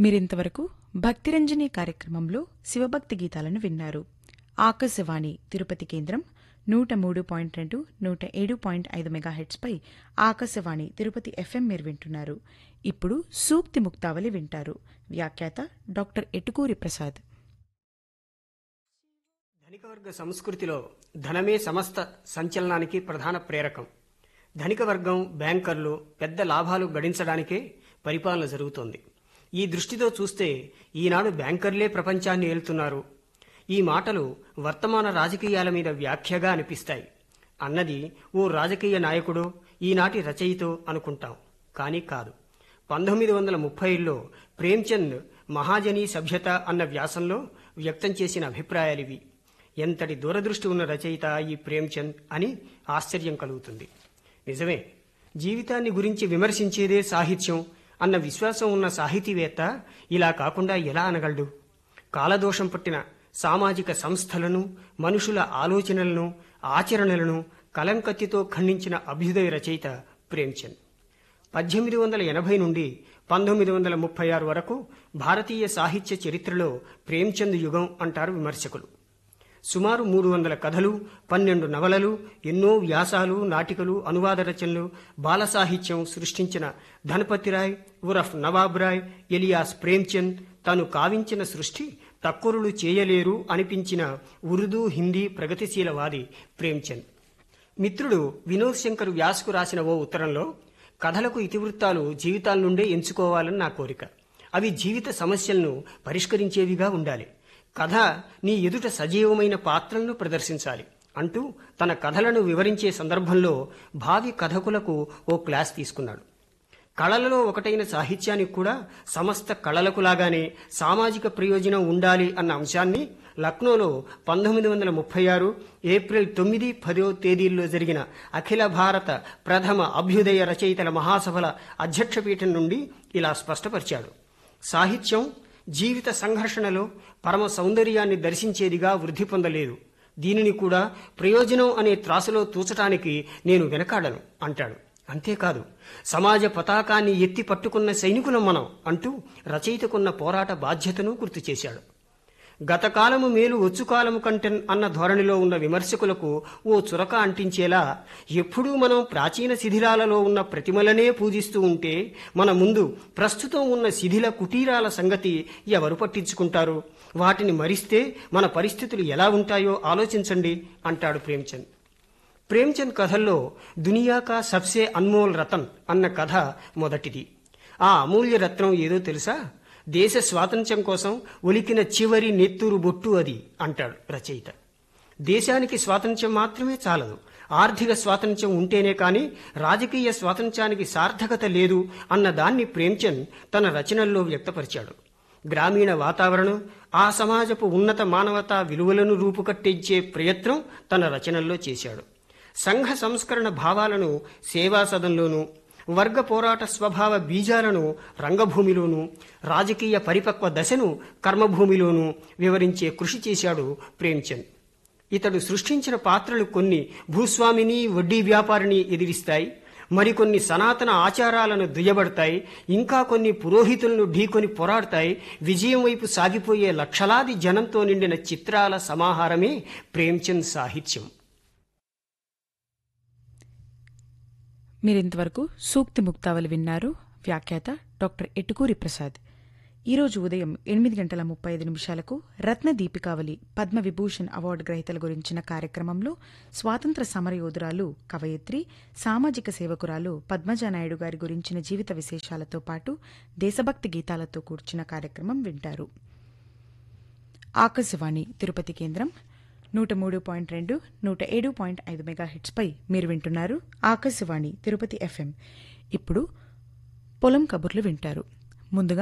మీరింతవరకు భక్తిరంజని కార్యక్రమంలో శివభక్తి గీతాలను విన్నారు ఆకాశవాణి తిరుపతి కేంద్రం నూట మూడు పాయింట్ రెండు నూట ఏడు పాయింట్ ఐదు మెగాహెట్స్పై ఆకాశవాణి తిరుపతి ఎఫ్ఎం మీరు వింటున్నారు ఇప్పుడు సూక్తి ముక్తావళి వింటారు వ్యాఖ్యాత డాక్టర్ ఎటుకూరి ప్రసాద్ ధనిక వర్గ సంస్కృతిలో ధనమే సమస్త సంచలనానికి ప్రధాన ప్రేరకం ధనిక వర్గం బ్యాంకర్లు పెద్ద లాభాలు గడించడానికే పరిపాలన జరుగుతోంది ఈ దృష్టితో చూస్తే ఈనాడు బ్యాంకర్లే ప్రపంచాన్ని ఏలుతున్నారు ఈ మాటలు వర్తమాన రాజకీయాల మీద వ్యాఖ్యగా అనిపిస్తాయి అన్నది ఓ రాజకీయ నాయకుడో ఈనాటి రచయితో అనుకుంటాం కానీ కాదు పంతొమ్మిది వందల ముప్పైలో ప్రేమ్చంద్ మహాజనీ సభ్యత అన్న వ్యాసంలో వ్యక్తం చేసిన అభిప్రాయాలివి ఎంతటి దూరదృష్టి ఉన్న రచయిత ఈ ప్రేమ్చంద్ అని ఆశ్చర్యం కలుగుతుంది నిజమే జీవితాన్ని గురించి విమర్శించేదే సాహిత్యం అన్న విశ్వాసం ఉన్న సాహితీవేత్త ఇలా కాకుండా ఎలా అనగలడు కాలదోషం పట్టిన సామాజిక సంస్థలను మనుషుల ఆలోచనలను ఆచరణలను కలంకత్తితో ఖండించిన అభ్యుదయ రచయిత ప్రేమ్చంద్ పద్దెనిమిది వందల ఎనభై నుండి పంతొమ్మిది వందల ముప్పై ఆరు వరకు భారతీయ సాహిత్య చరిత్రలో ప్రేమ్చంద్ యుగం అంటారు విమర్శకులు సుమారు మూడు వందల కథలు పన్నెండు నవలలు ఎన్నో వ్యాసాలు నాటికలు అనువాద రచనలు బాల సాహిత్యం సృష్టించిన ధనపతిరాయ్ ఉరఫ్ నవాబ్ రాయ్ ఎలియాస్ ప్రేమ్చంద్ తాను కావించిన సృష్టి తక్కువలు చేయలేరు అనిపించిన ఉర్దూ హిందీ ప్రగతిశీలవాది ప్రేమ్చంద్ మిత్రుడు వినోద్ శంకర్ వ్యాస్కు రాసిన ఓ ఉత్తరంలో కథలకు ఇతివృత్తాలు జీవితాల నుండే ఎంచుకోవాలని నా కోరిక అవి జీవిత సమస్యలను పరిష్కరించేవిగా ఉండాలి కథ నీ ఎదుట సజీవమైన పాత్రలను ప్రదర్శించాలి అంటూ తన కథలను వివరించే సందర్భంలో భావి కథకులకు ఓ క్లాస్ తీసుకున్నాడు కళలలో ఒకటైన సాహిత్యానికి కూడా సమస్త కళలకు లాగానే సామాజిక ప్రయోజనం ఉండాలి అన్న అంశాన్ని లక్నోలో పంతొమ్మిది వందల ముప్పై ఆరు ఏప్రిల్ తొమ్మిది పదో తేదీల్లో జరిగిన అఖిల భారత ప్రథమ అభ్యుదయ రచయితల మహాసభల అధ్యక్షపీఠం నుండి ఇలా స్పష్టపరిచాడు సాహిత్యం జీవిత సంఘర్షణలో పరమ సౌందర్యాన్ని దర్శించేదిగా వృద్ధి పొందలేదు దీనిని కూడా ప్రయోజనం అనే త్రాసులో తూచటానికి నేను వెనకాడను అంటాడు అంతేకాదు సమాజ పతాకాన్ని ఎత్తి పట్టుకున్న సైనికులం మనం అంటూ రచయితకున్న పోరాట బాధ్యతను గుర్తు చేశాడు గతకాలము మేలు వచ్చుకాలము కంటెన్ అన్న ధోరణిలో ఉన్న విమర్శకులకు ఓ చురక అంటించేలా ఎప్పుడూ మనం ప్రాచీన శిథిలాలలో ఉన్న ప్రతిమలనే పూజిస్తూ ఉంటే మన ముందు ప్రస్తుతం ఉన్న శిథిల కుటీరాల సంగతి ఎవరు పట్టించుకుంటారు వాటిని మరిస్తే మన పరిస్థితులు ఎలా ఉంటాయో ఆలోచించండి అంటాడు ప్రేమ్చంద్ ప్రేమ్చంద్ కథల్లో దునియా కా సబ్సే అన్మోల్ రతన్ అన్న కథ మొదటిది ఆ అమూల్య రత్నం ఏదో తెలుసా దేశ స్వాతంత్ర్యం కోసం ఒలికిన చివరి నెత్తూరు బొట్టు అది అంటాడు రచయిత దేశానికి స్వాతంత్ర్యం మాత్రమే చాలదు ఆర్థిక స్వాతంత్ర్యం ఉంటేనే కాని రాజకీయ స్వాతంత్ర్యానికి సార్థకత లేదు అన్న దాన్ని ప్రేమ్చంద్ తన రచనల్లో వ్యక్తపరిచాడు గ్రామీణ వాతావరణం ఆ సమాజపు ఉన్నత మానవతా విలువలను రూపుకట్టించే ప్రయత్నం తన రచనల్లో చేశాడు సంఘ సంస్కరణ భావాలను సేవా సదంలోనూ వర్గ పోరాట స్వభావ బీజాలను రంగభూమిలోనూ రాజకీయ పరిపక్వ దశను కర్మభూమిలోనూ వివరించే కృషి చేశాడు ప్రేమ్చంద్ ఇతడు సృష్టించిన పాత్రలు కొన్ని భూస్వామిని వడ్డీ వ్యాపారిని ఎదిరిస్తాయి మరికొన్ని సనాతన ఆచారాలను దుయ్యబడతాయి ఇంకా కొన్ని పురోహితులను ఢీకొని పోరాడతాయి విజయం వైపు సాగిపోయే లక్షలాది జనంతో నిండిన చిత్రాల సమాహారమే ప్రేమ్చంద్ సాహిత్యం మీరింతవరకు సూక్తి ముక్తావళి విన్నారు వ్యాఖ్యాత డాక్టర్ ఎటుకూరి ప్రసాద్ ఈరోజు ఉదయం ఎనిమిది గంటల ముప్పై ఐదు నిమిషాలకు రత్న దీపికావళి పద్మ విభూషణ్ అవార్డు గ్రహీతల గురించిన కార్యక్రమంలో స్వాతంత్ర సమరయోధురాలు కవయిత్రి సామాజిక సేవకురాలు పద్మజానాయుడు గారి గురించిన జీవిత విశేషాలతో పాటు దేశభక్తి గీతాలతో కూర్చున్న కార్యక్రమం వింటారు ఆకాశవాణి తిరుపతి కేంద్రం నూట మూడు పాయింట్ రెండు నూట ఏడు పాయింట్ ఐదు మెగాహిట్స్పై మీరు వింటున్నారు ఆకాశవాణి తిరుపతి ఎఫ్ఎం ఇప్పుడు పొలం కబుర్లు వింటారు ముందుగా